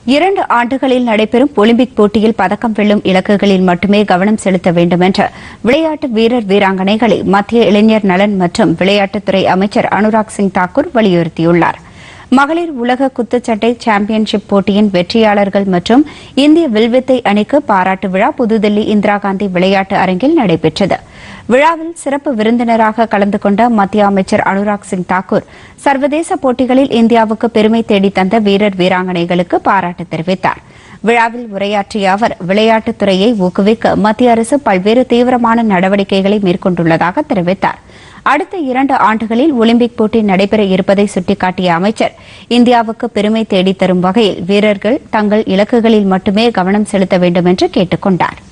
இரண்டு ஆண்டுகளில் நடைபெறும் ஒலிம்பிக் போட்டியில் பதக்கம் வெல்லும் இலக்குகளில் மட்டுமே கவனம் செலுத்த வேண்டும் என்று விளையாட்டு வீரர் வீராங்கனைகளை மத்திய இளைஞர் நலன் மற்றும் விளையாட்டுத்துறை அமைச்சர் அனுராக் சிங் தாக்கூர் வலியுறுத்தியுள்ளார் மகளிர் உலக குத்துச்சண்டை சாம்பியன்ஷிப் போட்டியின் வெற்றியாளர்கள் மற்றும் இந்திய வில்வித்தை அணிக்கு பாராட்டு விழா புதுதில்லி இந்திரா காந்தி விளையாட்டு அரங்கில் நடைபெற்றது விழாவில் சிறப்பு விருந்தினராக கலந்து கொண்ட மத்திய அமைச்சர் அனுராக் சிங் தாக்கூர் சர்வதேச போட்டிகளில் இந்தியாவுக்கு பெருமை தேடித் தந்த வீரர் வீராங்கனைகளுக்கு பாராட்டு தெரிவித்தார் விழாவில் உரையாற்றிய அவர் விளையாட்டுத் துறையை ஊக்குவிக்க மத்திய அரசு பல்வேறு தீவிரமான நடவடிக்கைகளை மேற்கொண்டுள்ளதாக தெரிவித்தார் அடுத்த இரண்டு ஆண்டுகளில் ஒலிம்பிக் போட்டி நடைபெற இருப்பதை சுட்டிக்காட்டிய அமைச்சர் இந்தியாவுக்கு பெருமை தேடித் தரும் வகையில் வீரர்கள் தங்கள் இலக்குகளில் மட்டுமே கவனம் செலுத்த வேண்டும் என்று கேட்டுக் கொண்டாா்